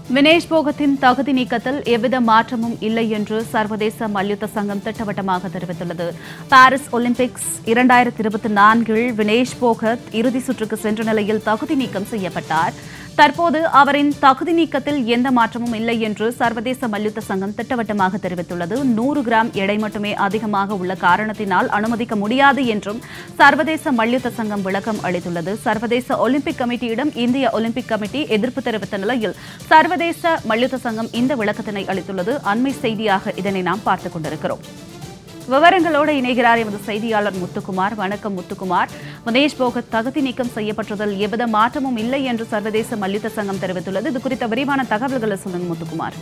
வினேஷ் போகத்தின் தகுதி நீக்கத்தில் எவ்வித மாற்றமும் இல்லை என்று சர்வதேச மல்யுத்த சங்கம் திட்டவட்டமாக தெரிவித்துள்ளது பாரிஸ் ஒலிம்பிக்ஸ் இரண்டாயிரத்தி இருபத்தி நான்கில் வினேஷ் போகத் இறுதி சுற்றுக்கு சென்ற நிலையில் தகுதி நீக்கம் செய்யப்பட்டார் தற்போது அவரின் தகுதி நீக்கத்தில் எந்த மாற்றமும் இல்லை என்று சர்வதேச மல்யுத்த சங்கம் திட்டவட்டமாக தெரிவித்துள்ளது நூறு கிராம் எடை மட்டுமே அதிகமாக உள்ள காரணத்தினால் அனுமதிக்க முடியாது என்றும் சர்வதேச மல்யுத்த சங்கம் விளக்கம் அளித்துள்ளது சர்வதேச ஒலிம்பிக் கமிட்டியிடம் இந்திய ஒலிம்பிக் கமிட்டி எதிர்ப்பு தெரிவித்த நிலையில் சர்வதேச மல்யுத்த சங்கம் இந்த விளக்கத்தினை அளித்துள்ளது அண்மை செய்தியாக இதனை நாம் பார்த்துக் கொண்டிருக்கிறோம் விவரங்களோடு இணைகிறார் எமது செய்தியாளர் முத்துக்குமார் வணக்கம் முத்துக்குமார் வினேஷ் போகத் தகுதி நீக்கம் செய்யப்பட்டதில் எவ்வித மாற்றமும் இல்லை என்று சர்வதேச மல்யுத்த சங்கம் தெரிவித்துள்ளது இது குறித்த விரிவான தகவல்களை சொல்லுங்க முத்துக்குமார்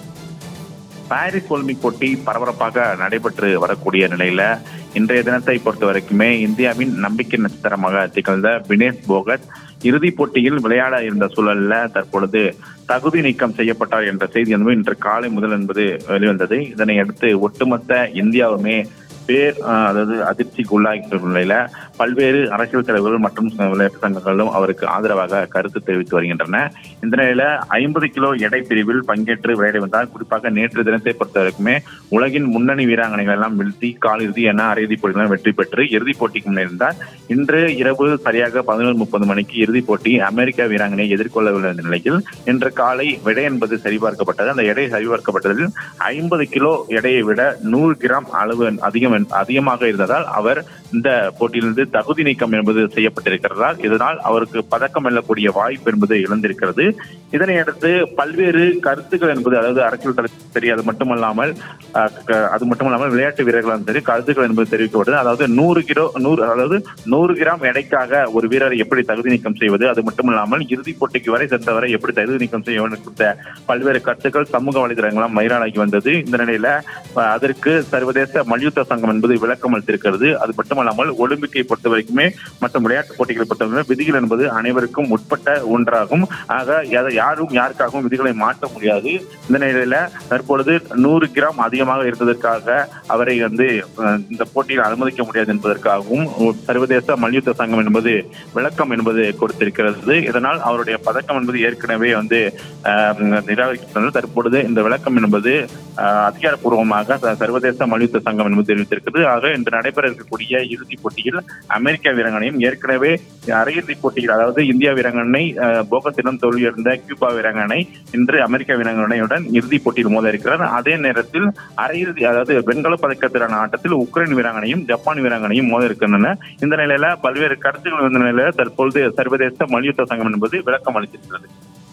பாரிஸ் ஒலிம்பிக் போட்டி பரபரப்பாக நடைபெற்று வரக்கூடிய நிலையில இன்றைய தினத்தை பொறுத்த வரைக்குமே இந்தியாவின் நம்பிக்கை நட்சத்திரமாக திகழ்ந்த வினேஷ் போகத் இறுதிப் போட்டியில் விளையாட இருந்த சூழல்ல தற்பொழுது தகுதி நீக்கம் செய்யப்பட்டார் என்ற செய்தி என்பது இன்று காலை முதல் என்பது வெளிவந்தது இதனை அடுத்து ஒட்டுமொத்த இந்தியாவுமே பேர் அஹ், அதாவது அதிர்ச்சிக்கு உள்ளாகின்ற நிலையில பல்வேறு அரசியல் தலைவர்கள் மற்றும் விளையாட்டு சங்கங்களும் அவருக்கு ஆதரவாக கருத்து தெரிவித்து வருகின்றன இந்த நிலையில ஐம்பது கிலோ எடை பிரிவில் பங்கேற்று விளையாடி வந்தார் குறிப்பாக நேற்று தினத்தை பொறுத்த வரைக்குமே உலகின் முன்னணி வீராங்கனைகள் எல்லாம் வீழ்த்தி காலிறுதி என அரையிறுதிப் போட்டிகளில் வெற்றி பெற்று இறுதிப் போட்டிக்கு முன்னேறினார் இன்று இரவு சரியாக பதினொரு முப்பது மணிக்கு இறுதிப் போட்டி அமெரிக்க வீராங்கனை எதிர்கொள்ளவில்லை நிலையில் இன்று காலை விடை என்பது சரிபார்க்கப்பட்டது அந்த எடை சரிபார்க்கப்பட்டதில் ஐம்பது கிலோ எடையை விட நூறு கிராம் அளவு அதிகம் என்- அதிகமாக இருந்ததால் அவர் இந்த போட்டியிலிருந்து தகுதி நீக்கம் என்பது செய்யப்பட்டிருக்கிறதால் இதனால் அவருக்கு பதக்கம் வெல்லக்கூடிய வாய்ப்பு என்பது இழந்திருக்கிறது இதனை அடுத்து பல்வேறு கருத்துக்கள் என்பது அதாவது அரசியல் தலை- தெரியாது மட்டுமல்லாமல் அஹ், க- அது மட்டுமல்லாமல் விளையாட்டு வீரர்களும் சரி கருத்துக்கள் என்பது தெரிவிக்கப்பட்டது அதாவது நூறு கிலோ நூறு அதாவது நூறு கிராம் எடைக்காக ஒரு வீரரை எப்படி தகுதி நீக்கம் செய்வது அது மட்டுமல்லாமல் இறுதிப் போட்டிக்கு வரை சென்றவரை எப்படி தகுதி நீக்கம் செய்ய வேண்டும் குறித்த பல்வேறு கருத்துக்கள் சமூக வலைதளங்களாம் வைரலாகி வந்தது இந்த நிலையில அஹ், அதற்கு சர்வதேச மல்யுத்த சங்கம் என்பது விளக்கம் அளித்திருக்கிறது அது மட்டுமல்லாமல் ஒலிம்பிக்கை பொறுத்த வரைக்குமே மற்றும் விளையாட்டு போட்டிகளை பொறுத்தவரை விதிகள் என்பது அனைவருக்கும் உட்பட்ட ஒன்றாகும் ஆக அதை யாரும் யாருக்காகவும் விதிகளை மாற்ற முடியாது இந்த நிலையில தற்பொழுது நூறு கிராம் அதிகமாக இருந்ததற்காக அவரை வந்து அஹ், இந்த போட்டியில் அனுமதிக்க முடியாது என்பதற்காகவும் சர்வதேச மல்யுத்த சங்கம் என்பது விளக்கம் என்பது கொடுத்திருக்கிறது இதனால் அவருடைய பதக்கம் என்பது ஏற்கனவே வந்து அஹ், நிராகரிக்கப்பட்டது தற்பொழுது இந்த விளக்கம் என்பது அஹ், அதிகாரப்பூர்வமாக ச- சர்வதேச மல்யுத்த சங்கம் என்பது தெரிவித்திருக்கிறது ஆக இன்று நடைபெற இருக்கக்கூடிய இறுதிப் போட்டியில் அமெரிக்க வீராங்கனையும் ஏற்கனவே அரையிறுதிப் போட்டியில் அதாவது இந்திய வீராங்கனை அஹ், போகத்திடம் தோல்வியடைந்த கியூபா வீராங்கனை இன்று அமெரிக்க வீராங்கனையுடன் இறுதிப் போட்டியில் மோத இருக்கிறார் அதே நேரத்தில் அரையிறுதி அதாவது வெண்கல பதக்கத்திலான ஆட்டத்தில் உக்ரைன் வீராங்கனையும் ஜப்பான் வீராங்கனையும் மோத இருக்கின்றன இந்த நிலையில பல்வேறு கருத்துக்கள் வந்த நிலையில தற்பொழுது சர்வதேச மல்யுத்த சங்கம் என்பது விளக்கம் அளித்திருக்கிறது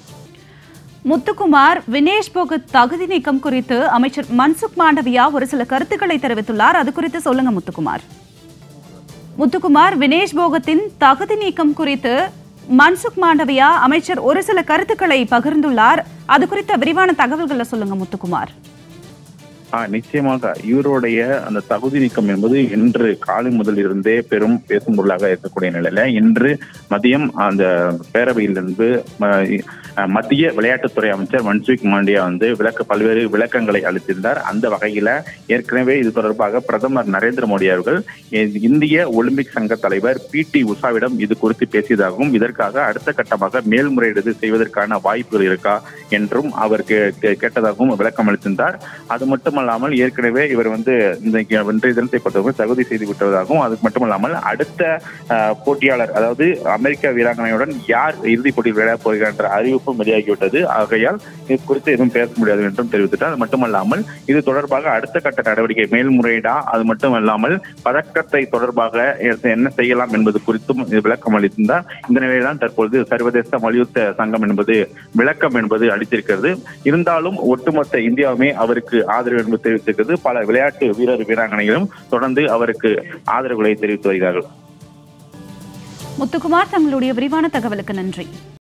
முத்துக்குமார் வினேஷ் போகத் தகுதி நீக்கம் குறித்து அமைச்சர் மன்சுக் மாண்டவியா ஒரு சில கருத்துக்களை தெரிவித்துள்ளார் அது குறித்து சொல்லுங்க முத்துக்குமார் முத்துக்குமார் வினேஷ் போகத்தின் தகுதி நீக்கம் குறித்து மன்சுக் மாண்டவியா அமைச்சர் ஒரு சில கருத்துக்களை பகிர்ந்துள்ளார் அது குறித்த விரிவான தகவல்களை சொல்லுங்க முத்துக்குமார் ஆ நிச்சயமாக இவருடைய அந்த தகுதி நீக்கம் என்பது இன்று காலை முதல் இருந்தே பெரும் பேசும் பொருளாக இருக்கக்கூடிய நிலையில இன்று மதியம் அந்த பேரவையிலிருந்து ம- மத்திய விளையாட்டுத்துறை அமைச்சர் மன்சுக் மாண்டியா வந்து விளக்க பல்வேறு விளக்கங்களை அளித்திருந்தார் அந்த வகையில ஏற்கனவே இது தொடர்பாக பிரதமர் நரேந்திர மோடி அவர்கள் இ- இந்திய ஒலிம்பிக் சங்க தலைவர் பி டி உஷாவிடம் இது குறித்து பேசியதாகவும் இதற்காக அடுத்த கட்டமாக மேல்முறையீடு செய்வதற்கான வாய்ப்புகள் இருக்கா என்றும் அவர் கே- கே- கேட்டதாகவும் விளக்கம் அளித்திருந்தார் அது மட்டுமல்லாமல் ஏற்கனவே இவர் வந்து இந்த இன்றைய தினத்தை பொறுத்தவரை தகுதி செய்து விட்டதாகவும் அது மட்டுமல்லாமல் அடுத்த அஹ், போட்டியாளர் அதாவது அமெரிக்க வீராங்கனையுடன் யார் இறுதிப் போட்டியில் விளையாட போகிறார் என்ற அறிவிப்பும் வெளியாகிவிட்டது ஆகையால் இது குறித்து எதுவும் பேச முடியாது என்றும் தெரிவித்துட்டார் அது மட்டுமல்லாமல் இது தொடர்பாக அடுத்த கட்ட நடவடிக்கை மேல்முறையீடா அது மட்டுமல்லாமல் பதக்கத்தை தொடர்பாக என்ன செய்யலாம் என்பது குறித்தும் இது விளக்கம் அளித்திருந்தார் இந்த நிலையில்தான் தற்பொழுது சர்வதேச மல்யுத்த சங்கம் என்பது விளக்கம் என்பது அளித்திருக்கிறது இருந்தாலும் ஒட்டுமொத்த இந்தியாவுமே அவருக்கு ஆதரவு என்பது தெரிவித்திருக்கிறது பல விளையாட்டு வீரர் வீராங்கனைகளும் தொடர்ந்து அவருக்கு ஆதரவுகளை தெரிவித்து வருகிறார்கள் முத்துக்குமார் தங்களுடைய விரிவான தகவலுக்கு நன்றி